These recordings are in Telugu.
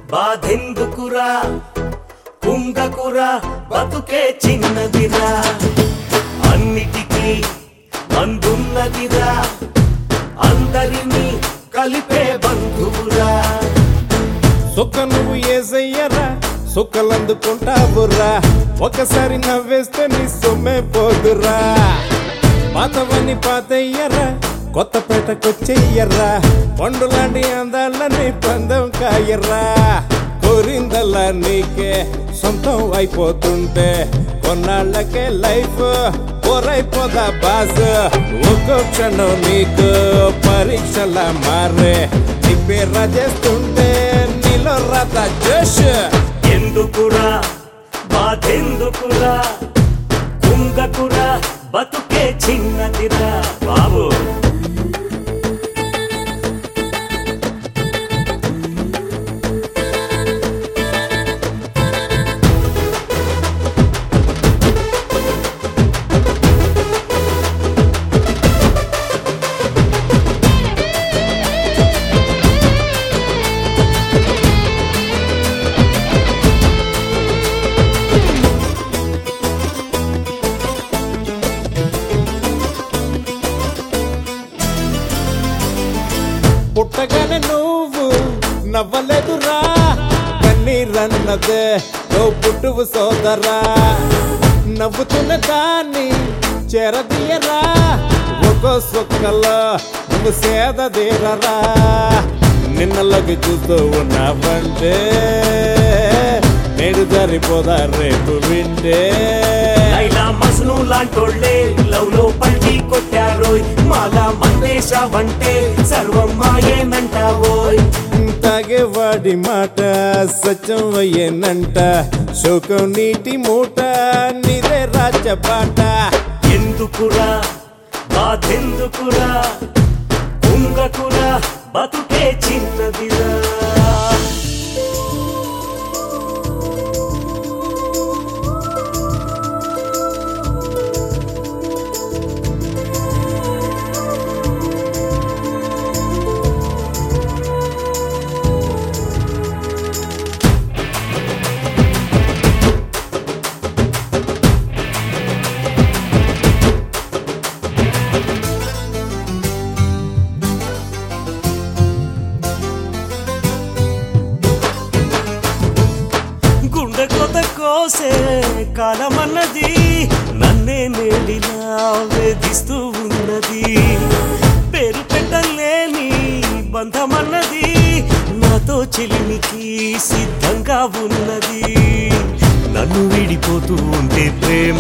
బాధెందుకురా కుంగకురా బతుకే చిన్నదిరా అన్నిటికీ మందున్నదిరా అందరినీ కలిపే బంధువురా సుక్క నువ్వు ఏసయ్యరా సుక్కలందుకుంటావురా ఒకసారి నవ్వేస్తే నీ సొమ్మే పోదురా పాతవని పాతయ్యరా కొత్తపేటకొచ్చెయ్యర్రా పండులాంటి అందాలని పందం కాయర్రా కోరిందల్లా నీకే సొంతం అయిపోతుంటే కొన్నాళ్ళకే లైఫ్ పోరైపోదా బాస్ ఒక్కో క్షణం నీకు పరీక్షల మారే నీ పేరు రాజేస్తుంటే నీలో రాత జోష్ ఎందుకురా బాధెందుకురా కుంగకురా బతుకే చిన్నదిరా బాబు పుట్టగానే నువ్వు నవ్వలేదురా కన్నీరన్నదే నువ్వు పుట్టువు సోదరా నవ్వుతున్న దాన్ని చెరదీయరా ఒక్కో సొక్కలో నువ్వు సేద తీరరా నిన్నలోకి చూస్తూ ఉన్నావంటే నేడు జరిపోదా రేపు వింటే లైలా మజ్ను లాంటోళ్ళే లవ్ లో పల్టీ కొట్టారోయ్ మాలా మందేశావంటే సర్వం మాయేనంటావోయ్ తాగేవాడి మాట సత్యం అయ్యేనంట శోకం నీటి మూట నీదే రాజబాట ఎందుకురా బాధెందుకురా కుంగకురా బతుకే చిన్నదిరా గుండె కొత కోసే కాలమన్నది నన్నే నేడిలా వేధిస్తూ ఉన్నది పేరు పెట్టలేని బంధమన్నది నాతో చెలిమికి సిద్ధంగా ఉన్నది నన్ను విడిపోతూ ఉంటే ప్రేమ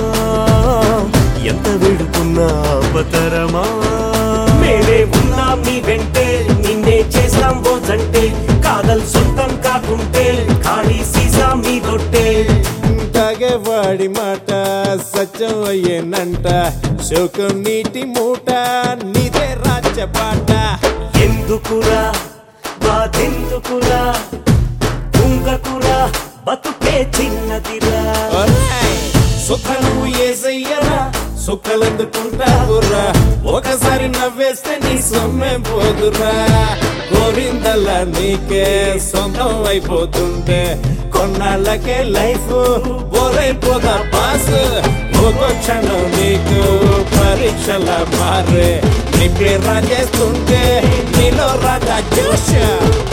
ఎంత వేడుకున్నా అవతరమా మేమే ఉన్నాం నీ వెంటే నిన్నే చేస్తాం రోజంటే కాదల్ సొంతం కాకుంటే ఖాళీ సీసా మీ దొట్టే తాగేవాడి మాట సత్యం అయ్యేనంట శోకం నీటి మూట నీదే రాజబాట ఎందుకురా బాధెందుకురా కుంగకురా బతుకే చిన్నదిరా సుఖ నువ్వు ఏసయ్యరా సుఖలందుకుంటావురా ఒకసారి నవ్వేస్తే నీ సొమ్మే పోదురా గోవిందల్లా నీకే సొంతం అయిపోతుంటే కొన్నాళ్ళకే లైఫ్ బోరైపోదా పాస్ ఒక క్షణం నీకు పరీక్షల మారే నీ పేరు రాజేస్తుంటే నీలో రాజా జోష్